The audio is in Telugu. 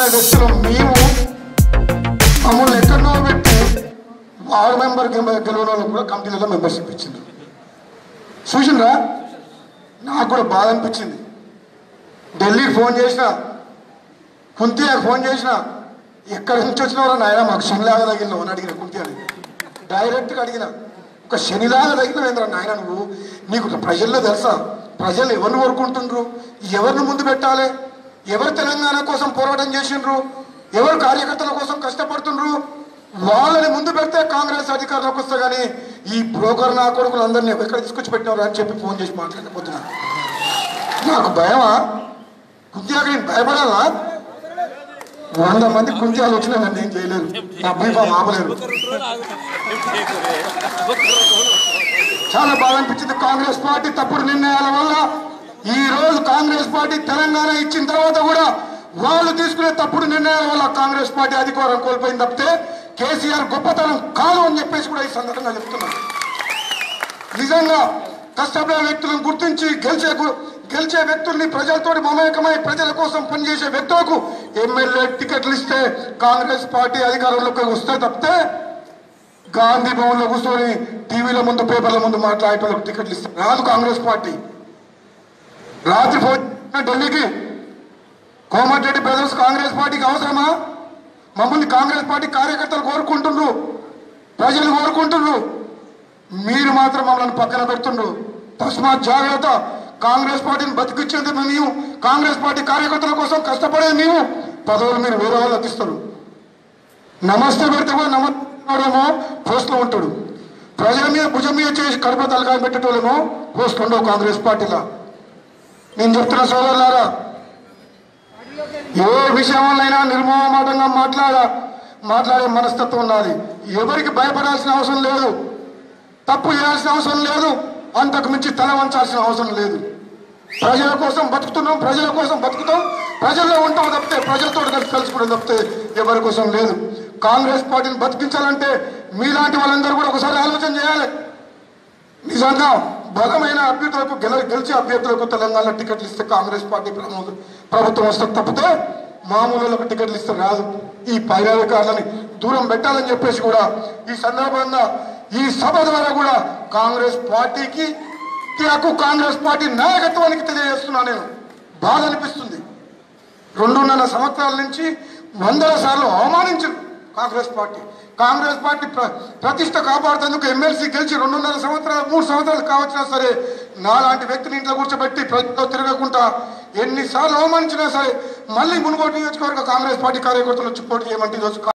వ్యక్తులు మేము మమ్మల్ని ఎక్కడో పెట్టి వార్డు మెంబర్ గెలవడం వాళ్ళకి కూడా కమిటీలలో మెంబర్షిప్ ఇచ్చింది చూసిండ్రా నాకు కూడా బాధ అనిపించింది ఢిల్లీకి ఫోన్ చేసిన కుంతియాకి ఫోన్ చేసిన ఎక్కడి నుంచి వచ్చినవరా నాయన మాకు శనిలాగా తగిలినావు అని అడిగిన కుంతి అని డైరెక్ట్గా అడిగిన ఒక శనిలాగా తగిలినవేంద్ర నాయన నువ్వు నీకు ప్రజల్లో తెలుసా ప్రజలు ఎవరిని కోరుకుంటుండ్రు ఎవరిని ముందు పెట్టాలి ఎవరు తెలంగాణ కోసం పోరాటం చేసిండ్రు ఎవరు కార్యకర్తల కోసం కష్టపడుతుండ్రు వాళ్ళని ముందు పెడితే కాంగ్రెస్ అధికారంలోకి వస్తే కానీ ఈ బ్రోకర్ నా కొడుకులు అందరినీ ఎక్కడ తీసుకొచ్చి పెట్టినవరా అని చెప్పి ఫోన్ చేసి మాట్లాడకపోతున్నా నాకు భయమా కుంతియాకి నేను భయపడాలా వంద మంది కుంత్యాలు వచ్చినా నన్ను ఏం చేయలేరు నా బీఫామ్ ఆపలేరు చాలా బాగా అనిపించింది కాంగ్రెస్ పార్టీ తప్పుడు నిర్ణయాల వల్ల ఈ రోజు కాంగ్రెస్ పార్టీ తెలంగాణ ఇచ్చిన తర్వాత కూడా వాళ్ళు తీసుకునే తప్పుడు నిర్ణయాల వల్ల కాంగ్రెస్ పార్టీ అధికారం కోల్పోయింది తప్పితే కేసీఆర్ గొప్పతనం కాదు అని చెప్పేసి కూడా ఈ సందర్భంగా చెప్తున్నాను నిజంగా కష్టపడే వ్యక్తులను గుర్తించి గెలిచే గు- గెలిచే వ్యక్తుల్ని ప్రజలతో మమేకమై ప్రజల కోసం పనిచేసే వ్యక్తులకు ఎమ్మెల్యే టికెట్లు ఇస్తే కాంగ్రెస్ పార్టీ అధికారంలోకి వస్తే తప్పితే గాంధీ భవన్లో కూర్చొని టీవీల ముందు పేపర్ల ముందు మాట్లాడేటోళ్ళకి టికెట్లు ఇస్తారు రాదు కాంగ్రెస్ పార్టీ రాత్రి ఫోన్ చేసిన ఢిల్లీకి కోమటిరెడ్డి బ్రదర్స్ కాంగ్రెస్ పార్టీకి అవసరమా మమ్మల్ని కాంగ్రెస్ పార్టీ కార్యకర్తలు కోరుకుంటుండ్రు ప్రజలు కోరుకుంటుండ్రు మీరు మాత్రం మమ్మల్ని పక్కన పెడుతుండ్రు తస్మాత్ జాగ్రత్త కాంగ్రెస్ పార్టీని బతికించేది మేము కాంగ్రెస్ పార్టీ కార్యకర్తల కోసం కష్టపడేది మేము పదవులు మీరు వేరే వాళ్ళకి ఇస్తారు నమస్తే పెడితే కూడా నమస్తేమో పోస్ట్లో ఉంటాడు ప్రజల మీద భుజం మీద చేసి కడుపు తలకాయ పెట్టేటోళ్ళేమో పోస్ట్ ఉండవు కాంగ్రెస్ పార్టీలో నేను చెప్తున్న సోదరులారా ఏ విషయంలోనైనా నిర్మోహమాటంగా మాట్లాడ మాట్లాడే మనస్తత్వం ఉన్నది ఎవరికి భయపడాల్సిన అవసరం లేదు తప్పు చేయాల్సిన అవసరం లేదు అంతకు మించి తల వంచాల్సిన అవసరం లేదు ప్రజల కోసం బతుకుతున్నాం ప్రజల కోసం బతుకుతాం ప్రజల్లో ఉంటాం తప్పితే ప్రజలతో కలిసి కలుసుకోవడం తప్పితే ఎవరి కోసం లేదు కాంగ్రెస్ పార్టీని బతికించాలంటే మీలాంటి వాళ్ళందరూ కూడా ఒకసారి ఆలోచన చేయాలి నిజంగా బలమైన అభ్యర్థులకు గెల గెలిచే అభ్యర్థులకు తెలంగాణ టికెట్లు ఇస్తే కాంగ్రెస్ పార్టీ ప్రమోద- ప్రభుత్వం వస్తే తప్పితే మామూలు వాళ్ళకు టికెట్లు ఇస్తే రాదు ఈ పైరాధికారులని దూరం పెట్టాలని చెప్పేసి కూడా ఈ సందర్భంగా ఈ సభ ద్వారా కూడా కాంగ్రెస్ పార్టీకి హక్కు కాంగ్రెస్ పార్టీ నాయకత్వానికి తెలియజేస్తున్నా నేను బాధ అనిపిస్తుంది రెండున్నర సంవత్సరాల నుంచి వందల సార్లు అవమానించారు కాంగ్రెస్ పార్టీ కాంగ్రెస్ పార్టీ ప్ర- ప్రతిష్ట కాపాడుతందుకు ఎమ్మెల్సీ గెలిచి రెండున్నర సంవత్సరాలు మూడు సంవత్సరాలు కావచ్చినా సరే నాలాంటి వ్యక్తిని ఇంట్లో కూర్చోబెట్టి ప్రజల్లో తిరగకుండా ఎన్నిసార్లు అవమానించినా సరే మళ్ళీ మునుగోడు నియోజకవర్గ కాంగ్రెస్ పార్టీ కార్యకర్తలు వచ్చి పోటీ చేయమంటే ఈరోజు